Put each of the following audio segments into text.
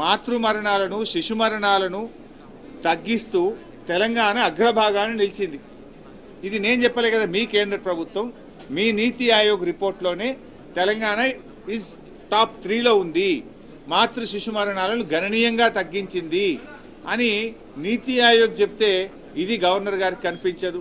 మాతృ మరణాలను శిశు మరణాలను తగ్గిస్తూ తెలంగాణ అగ్రభాగాన్ని నిలిచింది ఇది నేను చెప్పలే కదా మీ కేంద్ర ప్రభుత్వం మీ నీతి ఆయోగ్ రిపోర్ట్లోనే తెలంగాణ ఇస్ టాప్ త్రీలో ఉంది మాతృ శిశు మరణాలను గణనీయంగా తగ్గించింది అని నీతి ఆయోగ్ చెప్తే ఇది గవర్నర్ గారికి కనిపించదు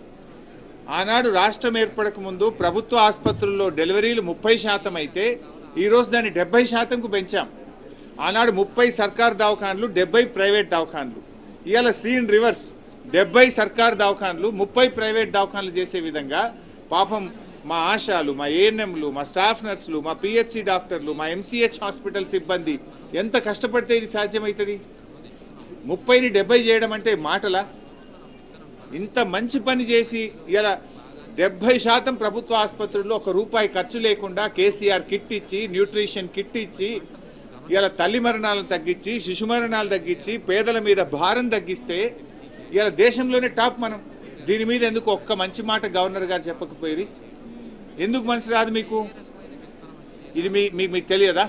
ఆనాడు రాష్ట్రం ఏర్పడక ముందు ప్రభుత్వ ఆసుపత్రుల్లో డెలివరీలు ముప్పై శాతం అయితే ఈ రోజు దాన్ని డెబ్బై శాతంకు పెంచాం ఆనాడు ముప్పై సర్కార్ దవాఖాన్లు డెబ్బై ప్రైవేట్ దవాఖాన్లు ఇవాళ సీన్ రివర్స్ డెబ్బై సర్కార్ దవాఖాన్లు ముప్పై ప్రైవేట్ దవాఖాన్లు చేసే విధంగా పాపం మా ఆశాలు మా ఏఎన్ఎంలు మా స్టాఫ్ నర్సులు మా పిహెచ్సి డాక్టర్లు మా ఎంసీహెచ్ హాస్పిటల్ సిబ్బంది ఎంత కష్టపడితే ఇది సాధ్యమవుతుంది ముప్పైని డెబ్బై చేయడం అంటే మాటలా ఇంత మంచి పని చేసి ఇలా డెబ్బై శాతం ప్రభుత్వ ఆసుపత్రుల్లో ఒక రూపాయి ఖర్చు లేకుండా కేసీఆర్ కిట్ ఇచ్చి న్యూట్రిషన్ కిట్ ఇచ్చి ఇలా తల్లి మరణాలను తగ్గించి శిశు మరణాలు తగ్గించి పేదల మీద భారం తగ్గిస్తే ఇలా దేశంలోనే టాప్ మనం దీని మీద ఎందుకు ఒక్క మంచి మాట గవర్నర్ గారు చెప్పకపోయి ఎందుకు మనసు రాదు మీకు ఇది మీ మీకు మీకు తెలియదా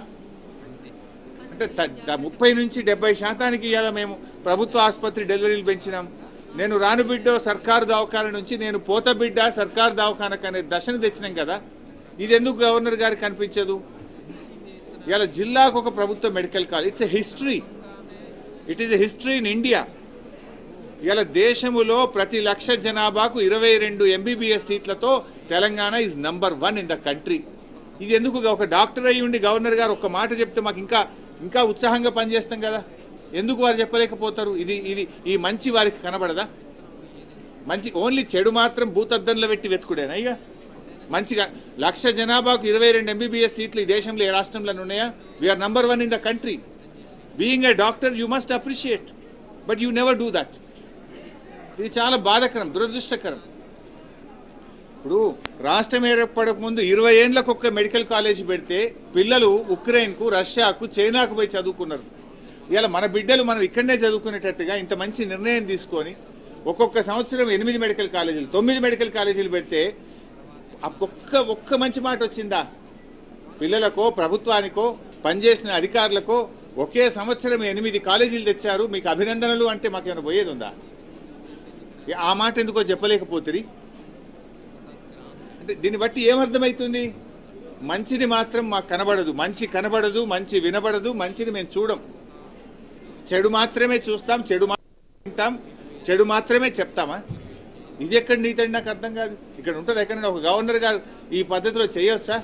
అంటే త- త- ముప్పై నుంచి డెబ్బై శాతానికి ఇవాళ మేము ప్రభుత్వ ఆసుపత్రి డెలివరీలు పెంచినాం నేను రాను బిడ్డ సర్కారు దవాఖాన నుంచి నేను పోత బిడ్డ సర్కారు దవాఖానకు అనే దశను తెచ్చినాం కదా ఇది ఎందుకు గవర్నర్ గారికి కనిపించదు ఇవాళ జిల్లాకు ఒక ప్రభుత్వ medical college it's a history it is a history in India ఇవాళ దేశములో ప్రతి లక్ష జనాభాకు ఇరవై రెండు ఎంబీబీఎస్ సీట్లతో Telangana is number one in the country ఇది ఎందుకు ఒక డాక్టర్ అయ్యి ఉండి గవర్నర్ గారు ఒక్క మాట చెప్తే మాకు ఇంకా ఇంకా ఉత్సాహంగా పనిచేస్తాం కదా ఎందుకు వారు చెప్పలేకపోతారు ఇది ఇది ఈ మంచి వారికి కనబడదా మంచి ఓన్లీ చెడు మాత్రం భూతద్దంలో పెట్టి వెతుకుడేనా ఇక మంచిగా లక్ష జనాభాకు ఇరవై రెండు ఎంబీబీఎస్ సీట్లు ఈ దేశంలో ఏ రాష్ట్రంలో ఉన్నాయా we're number one in the country being a doctor you must appreciate but you never do that ఇది చాలా బాధకరం దురదృష్టకరం ఇప్పుడు రాష్ట్రం ఏర్పడక ముందు ఇరవై ఏండ్లకు ఒక్క మెడికల్ కాలేజీ పెడితే పిల్లలు ఉక్రెయిన్కు రష్యాకు చైనాకు పోయి చదువుకున్నారు ఇవాళ మన బిడ్డలు మనం ఇక్కడనే చదువుకునేటట్టుగా ఇంత మంచి నిర్ణయం తీసుకొని ఒక్కొక్క సంవత్సరం ఎనిమిది మెడికల్ కాలేజీలు తొమ్మిది మెడికల్ కాలేజీలు పెడితే ఆ ఒక్క ఒక్క మంచి మాట వచ్చిందా పిల్లలకో ప్రభుత్వానికో పనిచేసిన అధికారులకో ఒకే సంవత్సరం ఎనిమిది కాలేజీలు తెచ్చారు మీకు అభినందనలు అంటే మాకేమైనా పోయేది ఉందా ఆ మాట ఎందుకో చెప్పలేకపోతుంది అంటే దీన్ని బట్టి ఏమర్థమవుతుంది మంచిది మాత్రం మాకు కనబడదు మంచి కనబడదు మంచి వినబడదు మంచిని మేము చూడం చెడు మాత్రమే చూస్తాం చెడు మాత్రమే వింటాం చెడు మాత్రమే చెప్తామా ఇది ఎక్కడ నీతండి నాకు అర్థం కాదు ఇక్కడ ఉంటుంది ఎక్కడైనా ఒక గవర్నర్ గారు ఈ పద్ధతిలో చేయొచ్చా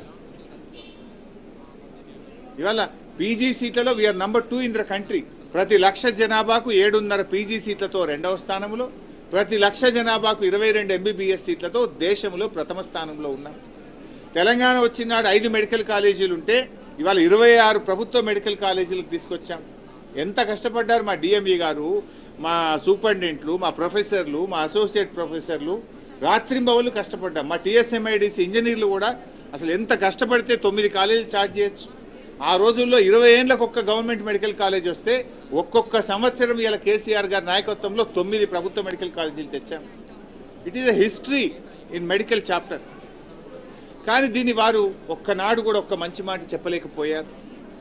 ఇవాళ పీజీ సీట్లలో we're number two in the country ప్రతి లక్ష జనాభాకు ఏడున్నర పీజీ సీట్లతో రెండవ స్థానంలో ప్రతి లక్ష జనాభాకు ఇరవై రెండు ఎంబీబీఎస్ సీట్లతో దేశంలో ప్రథమ స్థానంలో ఉన్నాం తెలంగాణ వచ్చినాడు ఐదు మెడికల్ కాలేజీలు ఉంటే ఇవాళ ఇరవై ఆరు ప్రభుత్వ మెడికల్ కాలేజీలకు తీసుకొచ్చాం ఎంత కష్టపడ్డారు మా డిఎంఈ గారు మా సూపరింటెండెంట్లు మా ప్రొఫెసర్లు మా అసోసియేట్ ప్రొఫెసర్లు రాత్రింబవళ్ళు కష్టపడ్డాం మా టీఎస్ఎంఐడిసి ఇంజనీర్లు కూడా అసలు ఎంత కష్టపడితే తొమ్మిది కాలేజీలు స్టార్ట్ చేయొచ్చు ఆ రోజుల్లో ఇరవై ఏళ్ళకు ఒక్క గవర్నమెంట్ మెడికల్ కాలేజ్ వస్తే ఒక్కొక్క సంవత్సరం ఇలా కేసీఆర్ గారి నాయకత్వంలో తొమ్మిది ప్రభుత్వ మెడికల్ కాలేజీలు తెచ్చాం it is a history in medical chapter కానీ దీన్ని వారు ఒక్కనాడు కూడా ఒక్క మంచి మాట చెప్పలేకపోయారు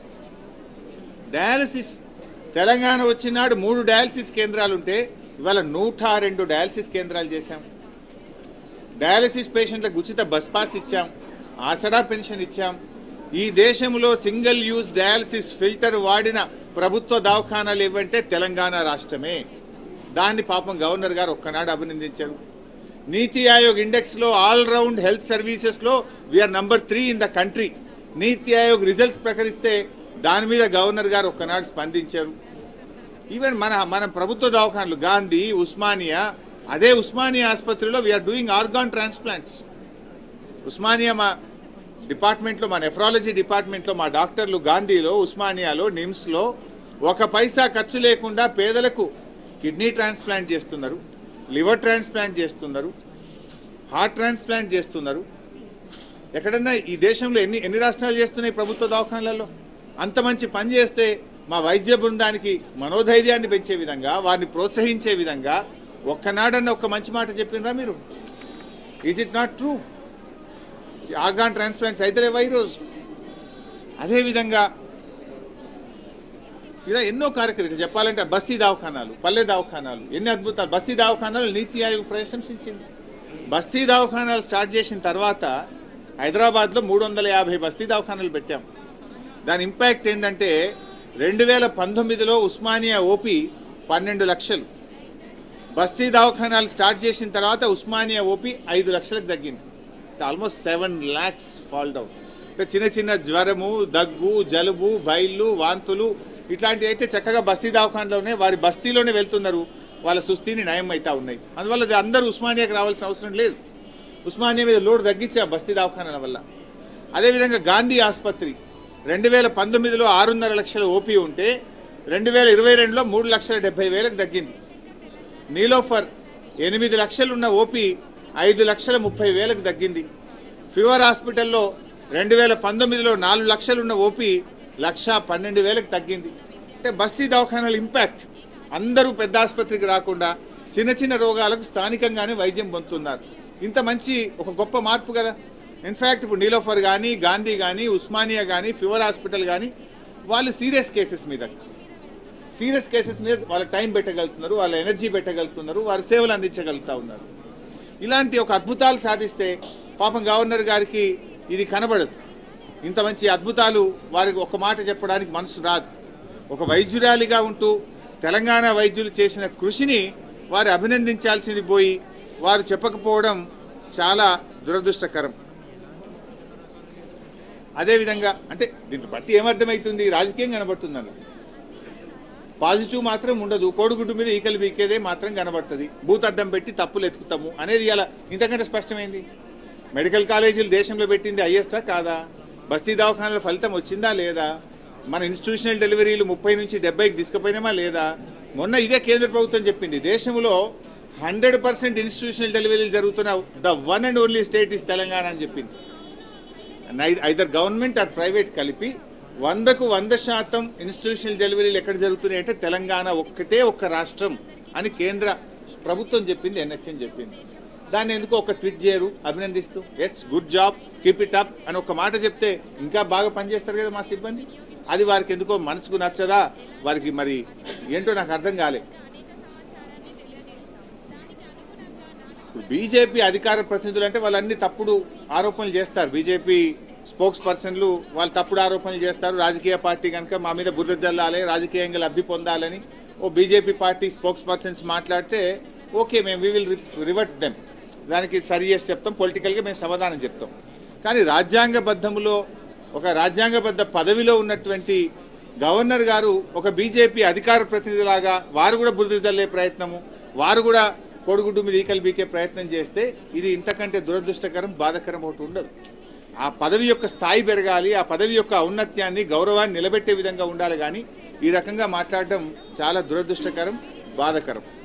డయాలసిస్ తెలంగాణ వచ్చినాడు మూడు డయాలసిస్ కేంద్రాలుంటే ఇవాళ నూట రెండు డయాలసిస్ కేంద్రాలు చేశాం డయాలసిస్ పేషెంట్లకు ఉచిత బస్ పాస్ ఇచ్చాం ఆసరా పెన్షన్ ఇచ్చాం ఈ దేశంలో సింగిల్ యూజ్ డయాలసిస్ ఫిల్టర్ వాడిన ప్రభుత్వ దవాఖానాలు ఏవంటే తెలంగాణ రాష్ట్రమే దాన్ని పాపం గవర్నర్ గారు ఒక్కనాడు అభినందించారు నీతి ఆయోగ్ ఇండెక్స్ లో ఆల్ రౌండ్ హెల్త్ సర్వీసెస్ లో we're number three in the country NITI Aayog results ప్రకటిస్తే దాని మీద గవర్నర్ గారు ఒక్కనాడు స్పందించారు ఈవెన్ మన మన ప్రభుత్వ దవాఖానలు గాంధీ ఉస్మానియా అదే ఉస్మానియా ఆసుపత్రిలో we're doing organ transplants Osmania మా డిపార్ట్మెంట్లో మా నెఫ్రాలజీ డిపార్ట్మెంట్లో మా డాక్టర్లు గాంధీలో ఉస్మానియాలో నిమ్స్లో ఒక పైసా ఖర్చు లేకుండా పేదలకు కిడ్నీ ట్రాన్స్ప్లాంట్ చేస్తున్నారు లివర్ ట్రాన్స్ప్లాంట్ చేస్తున్నారు హార్ట్ ట్రాన్స్ప్లాంట్ చేస్తున్నారు ఎక్కడన్నా ఈ దేశంలో ఎన్ని ఎన్ని రాష్ట్రాలు చేస్తున్నాయి ప్రభుత్వ దవాఖానలలో అంత మంచి పని చేస్తే మా వైద్య బృందానికి మనోధైర్యాన్ని పెంచే విధంగా వారిని ప్రోత్సహించే విధంగా ఒక్కనాడన్న ఒక్క మంచి మాట చెప్పినరా మీరు is it not true organ transplants అయితే లేవా ఈరోజు అదేవిధంగా ఇలా ఎన్నో కార్యక్రమాలు ఇట్లా చెప్పాలంటే బస్తీ దవాఖానాలు పల్లె దవాఖానాలు ఎన్ని అద్భుతాలు బస్తీ దవాఖానాలు నీతి ఆయోగ్ ప్రశంసించింది బస్తీ దవాఖానాలు స్టార్ట్ చేసిన తర్వాత హైదరాబాద్ లో మూడు వందల యాభై బస్తీ దవాఖానాలు పెట్టాం దాని ఇంపాక్ట్ ఏంటంటే రెండు వేల పంతొమ్మిదిలో ఉస్మానియా ఓపీ పన్నెండు లక్షలు బస్తీ దవాఖానాలు స్టార్ట్ చేసిన తర్వాత ఉస్మానియా ఓపీ ఐదు లక్షలకు తగ్గింది almost seven lakhs fall down అంటే చిన్న చిన్న జ్వరము దగ్గు జలుబు బైళ్ళు వాంతులు ఇట్లాంటివి అయితే చక్కగా బస్తీ దవాఖానలోనే వారి బస్తీలోనే వెళ్తున్నారు వాళ్ళ సుస్థిని నయం అవుతా ఉన్నాయి అందువల్ల అది అందరూ ఉస్మానియాకి రావాల్సిన అవసరం లేదు ఉస్మానియా మీద లోడ్ తగ్గించా బస్తీ దవాఖానాల వల్ల అదేవిధంగా గాంధీ ఆసుపత్రి రెండు వేల పంతొమ్మిదిలో ఆరున్నర లక్షల ఓపీ ఉంటే రెండు వేల ఇరవై రెండులో మూడు లక్షల డెబ్బై వేలకు తగ్గింది నీలోఫర్ ఎనిమిది లక్షలున్న ఓపీ ఐదు లక్షల ముప్పై వేలకు తగ్గింది ఫీవర్ హాస్పిటల్లో రెండు వేల పంతొమ్మిదిలో నాలుగు లక్షలున్న ఓపీ లక్ష పన్నెండు వేలకు తగ్గింది అంటే బస్తీ దవాఖానాల ఇంపాక్ట్ అందరూ పెద్ద ఆసుపత్రికి రాకుండా చిన్న చిన్న రోగాలకు స్థానికంగానే వైద్యం పొందుతున్నారు ఇంత మంచి ఒక గొప్ప మార్పు కదా ఇన్ఫాక్ట్ ఇప్పుడు నీలోఫర్ కానీ గాంధీ కానీ ఉస్మానియా కానీ ఫీవర్ హాస్పిటల్ కానీ వాళ్ళు సీరియస్ కేసెస్ మీద సీరియస్ కేసెస్ మీద వాళ్ళ టైం పెట్టగలుగుతున్నారు వాళ్ళ ఎనర్జీ పెట్టగలుగుతున్నారు వారి సేవలు అందించగలుగుతా ఉన్నారు ఇలాంటి ఒక అద్భుతాలు సాధిస్తే పాపం గవర్నర్ గారికి ఇది కనబడదు ఇంత మంచి అద్భుతాలు వారికి ఒక మాట చెప్పడానికి మనసు రాదు ఒక వైద్యురాలిగా ఉంటూ తెలంగాణ వైద్యులు చేసిన కృషిని వారు అభినందించాల్సింది పోయి వారు చెప్పకపోవడం చాలా దురదృష్టకరం అదేవిధంగా అంటే దీంట్లో బట్టి ఏమర్థమవుతుంది రాజకీయం కనబడుతుందన్న పాజిటివ్ మాత్రం ఉండదు కోడిగుడ్డు మీద ఈకలు బీకేదే మాత్రం కనబడుతుంది భూతద్దం పెట్టి తప్పులు ఎత్తుకుతాము అనేది ఇలా ఇంతకంటే స్పష్టమైంది మెడికల్ కాలేజీలు దేశంలో పెట్టింది హైయెస్టా కాదా బస్తీ దవాఖానాల ఫలితం వచ్చిందా లేదా మన ఇన్స్టిట్యూషనల్ డెలివరీలు ముప్పై నుంచి డెబ్బైకి తీసుకుపోయినామా లేదా మొన్న ఇదే కేంద్ర ప్రభుత్వం చెప్పింది దేశంలో హండ్రెడ్ పర్సెంట్ ఇన్స్టిట్యూషనల్ డెలివరీలు జరుగుతున్న the one and only state is Telangana అని చెప్పింది ఐదర్ గవర్నమెంట్ ఆర్ ప్రైవేట్ కలిపి వందకు వంద శాతం ఇన్స్టిట్యూషనల్ డెలివరీలు ఎక్కడ జరుగుతున్నాయి అంటే తెలంగాణ ఒక్కటే ఒక్క రాష్ట్రం అని కేంద్ర ప్రభుత్వం చెప్పింది ఎన్హెచ్ఎం చెప్పింది దాన్ని ఎందుకు ఒక ట్వీట్ చేయరు అభినందిస్తూ it's good job keep it up అని ఒక మాట చెప్తే ఇంకా బాగా పనిచేస్తారు కదా మా సిబ్బంది అది వారికి ఎందుకో మనసుకు నచ్చదా వారికి మరి ఏంటో నాకు అర్థం కాలే బీజేపీ అధికార ప్రతినిధులు అంటే వాళ్ళు అన్ని తప్పుడు ఆరోపణలు చేస్తారు బీజేపీ స్పోక్స్ పర్సన్లు వాళ్ళు తప్పుడు ఆరోపణలు చేస్తారు రాజకీయ పార్టీ కనుక మా మీద బురద జల్లాలి రాజకీయంగా లబ్ధి పొందాలని ఓ బీజేపీ పార్టీ స్పోక్స్ పర్సన్స్ మాట్లాడితే ఓకే మేము వీ విల్ రివర్ట్ దెమ్ దానికి సరి చేసి చెప్తాం పొలిటికల్ గా మేము సమాధానం చెప్తాం కానీ రాజ్యాంగబద్ధములో ఒక రాజ్యాంగబద్ధ పదవిలో ఉన్నటువంటి గవర్నర్ గారు ఒక బీజేపీ అధికార ప్రతినిధిలాగా వారు కూడా బురద జల్లే ప్రయత్నము వారు కూడా కోడిగుడ్డు మీద ఈకలు బీకే ప్రయత్నం చేస్తే ఇది ఇంతకంటే దురదృష్టకరం బాధకరం ఒకటి ఉండదు ఆ పదవి యొక్క స్థాయి పెరగాలి ఆ పదవి యొక్క ఔన్నత్యాన్ని గౌరవాన్ని నిలబెట్టే విధంగా ఉండాలి కానీ ఈ రకంగా మాట్లాడడం చాలా దురదృష్టకరం బాధకరం